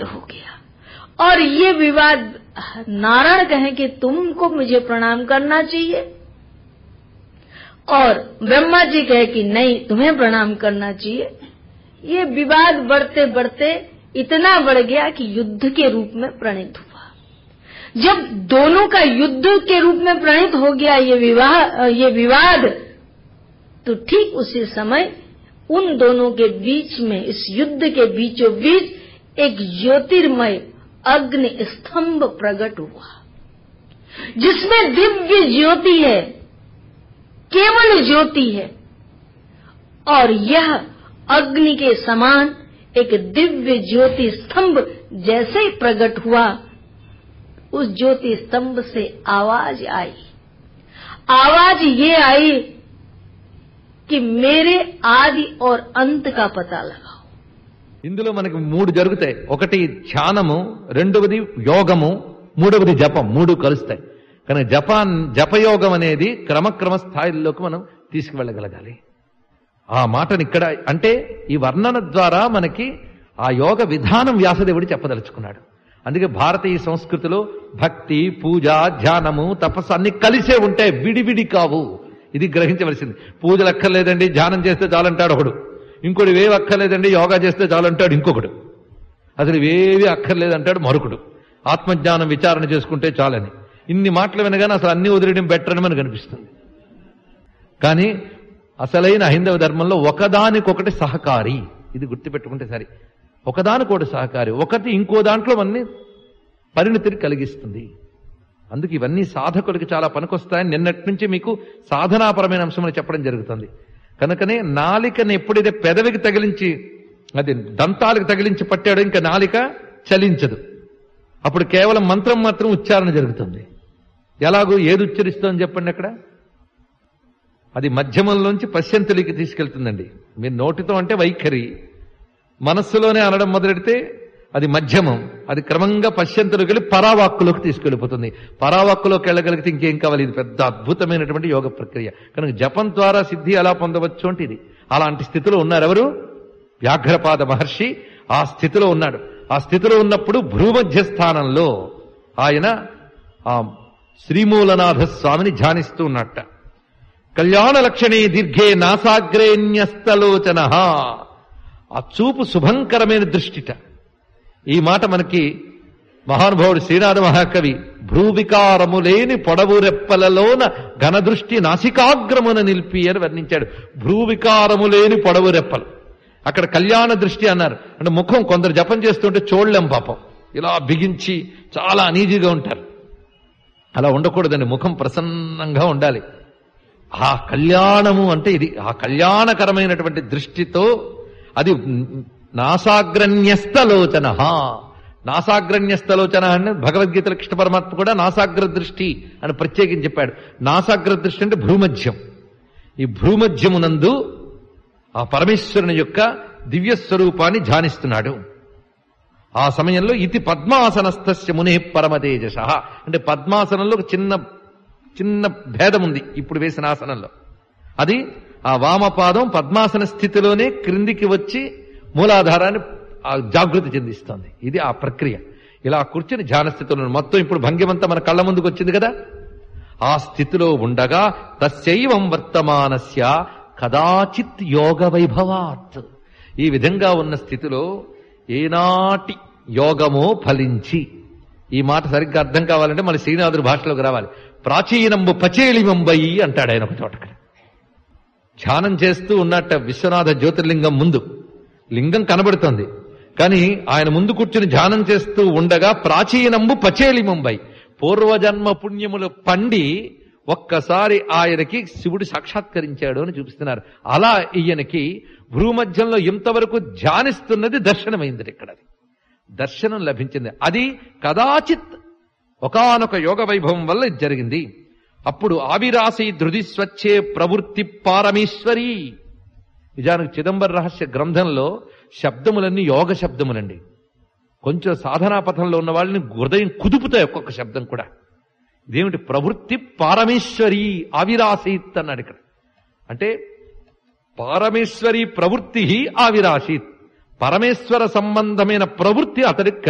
विवाद हो गया और ये विवाद नारायण कहें कि तुमको मुझे प्रणाम करना चाहिए और ब्रह्मा जी कहे कि नहीं तुम्हें प्रणाम करना चाहिए ये विवाद बढ़ते बढ़ते इतना बढ़ गया कि युद्ध के रूप में प्रणीत हुआ जब दोनों का युद्ध के रूप में प्रणीत हो गया ये विवाह ये विवाद तो ठीक उसी समय उन दोनों के बीच में इस युद्ध के बीचों बीच एक ज्योतिर्मय अग्नि स्तंभ प्रकट हुआ जिसमें दिव्य ज्योति है केवल ज्योति है और यह अग्नि के समान एक दिव्य ज्योति स्तंभ जैसे ही प्रकट हुआ उस ज्योति स्तंभ से आवाज आई आवाज ये आई कि मेरे आदि और अंत का पता लगाओ ఇందులో మనకి మూడు జరుగుతాయి ఒకటి ధ్యానము రెండవది యోగము మూడవది జపం మూడు కలుస్తాయి కానీ జపాన్ జపయోగం అనేది క్రమక్రమ స్థాయిల్లోకి మనం తీసుకువెళ్ళగలగాలి ఆ మాటని ఇక్కడ అంటే ఈ వర్ణన ద్వారా మనకి ఆ యోగ విధానం వ్యాసదేవుడు చెప్పదలుచుకున్నాడు అందుకే భారతీయ సంస్కృతిలో భక్తి పూజ ధ్యానము తపస్సు అన్ని కలిసే ఉంటాయి విడివిడి కావు ఇది గ్రహించవలసింది పూజలు అక్కర్లేదండి ధ్యానం చేస్తే చాలంటాడు ఒకడు ఇంకోటి ఇవేవి అక్కర్లేదండి యోగా చేస్తే చాలంటాడు ఇంకొకడు అసలు ఇవేవి అక్కర్లేదంటాడు మరొకడు ఆత్మజ్ఞానం విచారణ చేసుకుంటే చాలని ఇన్ని మాటలు వినగానే అసలు అన్ని వదిలేయడం బెటర్ అని మనకు అనిపిస్తుంది కానీ అసలైన హైందవ ధర్మంలో ఒకదానికొకటి సహకారి ఇది గుర్తుపెట్టుకుంటే సరే ఒకదానికొకటి సహకారి ఒకటి ఇంకో దాంట్లో మనని పరిణతిని కలిగిస్తుంది అందుకు ఇవన్నీ సాధకులకి చాలా పనికొస్తాయని నిన్నటి నుంచి మీకు సాధనాపరమైన అంశమని చెప్పడం జరుగుతుంది కనుకనే నాలికని ఎప్పుడైతే పెదవికి తగిలించి అది దంతాలకు తగిలించి పట్టాడో ఇంకా నాలిక చలించదు అప్పుడు కేవలం మంత్రం మాత్రం ఉచ్చారణ జరుగుతుంది ఎలాగో ఏది ఉచ్చరిస్తోంది చెప్పండి అక్కడ అది మధ్యమంలోంచి పశ్యంతులికి తీసుకెళ్తుందండి మీరు నోటితో అంటే వైఖరి మనస్సులోనే అనడం మొదలెడితే అది మధ్యమం అది క్రమంగా పశ్యంతులకు వెళ్ళి పరావాక్కులోకి తీసుకెళ్లిపోతుంది పరావాక్కులోకి వెళ్ళగలిగితే ఇంకేం కావాలి ఇది పెద్ద అద్భుతమైనటువంటి యోగ ప్రక్రియ కనుక జపం ద్వారా సిద్ధి ఎలా పొందవచ్చు అంటే ఇది అలాంటి స్థితిలో ఉన్నారు ఎవరు వ్యాఘ్రపాద మహర్షి ఆ స్థితిలో ఉన్నాడు ఆ స్థితిలో ఉన్నప్పుడు భ్రూమధ్య స్థానంలో ఆయన ఆ శ్రీమూలనాథ స్వామిని ధ్యానిస్తూ ఉన్నట్ట కళ్యాణ లక్షణే దీర్ఘే నాసాగ్రేణ్యస్తలోచన ఆ చూపు శుభంకరమైన దృష్టిట ఈ మాట మనకి మహానుభావుడు శ్రీనాథ మహాకవి భ్రూవికారము లేని పొడవు రెప్పలలోన ఘనదృష్టి నాసికాగ్రమున నిలిపి అని వర్ణించాడు భ్రూవికారము లేని పొడవు రెప్పలు అక్కడ కళ్యాణ దృష్టి అన్నారు అంటే ముఖం కొందరు జపం చేస్తుంటే చూడలేం పాపం ఇలా బిగించి చాలా అనీజీగా ఉంటారు అలా ఉండకూడదండి ముఖం ప్రసన్నంగా ఉండాలి ఆ కళ్యాణము అంటే ఇది ఆ కళ్యాణకరమైనటువంటి దృష్టితో అది నాసాగ్రన్యస్తలోచన నాసాగ్రన్యస్తలోచన అని భగవద్గీతలో కృష్ణ పరమాత్మ కూడా నాసాగ్ర దృష్టి అని ప్రత్యేకించి చెప్పాడు నాసాగ్ర దృష్టి అంటే భ్రూమధ్యం ఈ భ్రూమధ్యమునందు ఆ పరమేశ్వరుని యొక్క దివ్య స్వరూపాన్ని ధ్యానిస్తున్నాడు ఆ సమయంలో ఇది పద్మాసనస్థస్య మునే పరమతేజస అంటే పద్మాసనంలో ఒక చిన్న చిన్న భేదం ఉంది ఇప్పుడు వేసిన ఆసనంలో అది ఆ వామపాదం పద్మాసన స్థితిలోనే క్రిందికి వచ్చి మూలాధారాన్ని ఆ జాగృతి చెందిస్తోంది ఇది ఆ ప్రక్రియ ఇలా కూర్చుని ధ్యాన స్థితిలో మొత్తం ఇప్పుడు భంగిమంతా మన కళ్ళ ముందుకు వచ్చింది కదా ఆ స్థితిలో ఉండగా తస్యైవం వర్తమానస్య కదాచిత్ యోగ వైభవాత్ ఈ విధంగా ఉన్న స్థితిలో ఏనాటి యోగమో ఫలించి ఈ మాట సరిగ్గా అర్థం కావాలంటే మన శ్రీనాథుడి భాషలోకి రావాలి ప్రాచీనంబు పచేలి ముంబై అంటాడు ఆయన ఒక చోట ధ్యానం చేస్తూ ఉన్నట్ట విశ్వనాథ జ్యోతిర్లింగం ముందు లింగం కనబడుతోంది కానీ ఆయన ముందు కూర్చుని ధ్యానం చేస్తూ ఉండగా ప్రాచీనంబు పచేలి ముంబై పూర్వజన్మ పుణ్యములు పండి ఒక్కసారి ఆయనకి శివుడు సాక్షాత్కరించాడు అని చూపిస్తున్నారు అలా ఈయనకి భూమధ్యంలో ఇంతవరకు ధ్యానిస్తున్నది దర్శనమైంది ఇక్కడ దర్శనం లభించింది అది కదాచిత్ ఒకనొక యోగ వైభవం వల్ల ఇది జరిగింది అప్పుడు ఆవిరాసి ధృది స్వచ్ఛే ప్రవృత్తి పారమేశ్వరి నిజానికి చిదంబర రహస్య గ్రంథంలో శబ్దములన్నీ యోగ శబ్దములండి కొంచెం సాధనా పథంలో ఉన్న వాళ్ళని హృదయం కుదుపుతాయి ఒక్కొక్క శబ్దం కూడా ఇదేమిటి ప్రవృత్తి పారమేశ్వరి ఆవిరాసీత్ అన్నాడు ఇక్కడ అంటే పారమేశ్వరి ప్రవృత్తి ఆవిరాసీత్ పరమేశ్వర సంబంధమైన ప్రవృత్తి అతడికి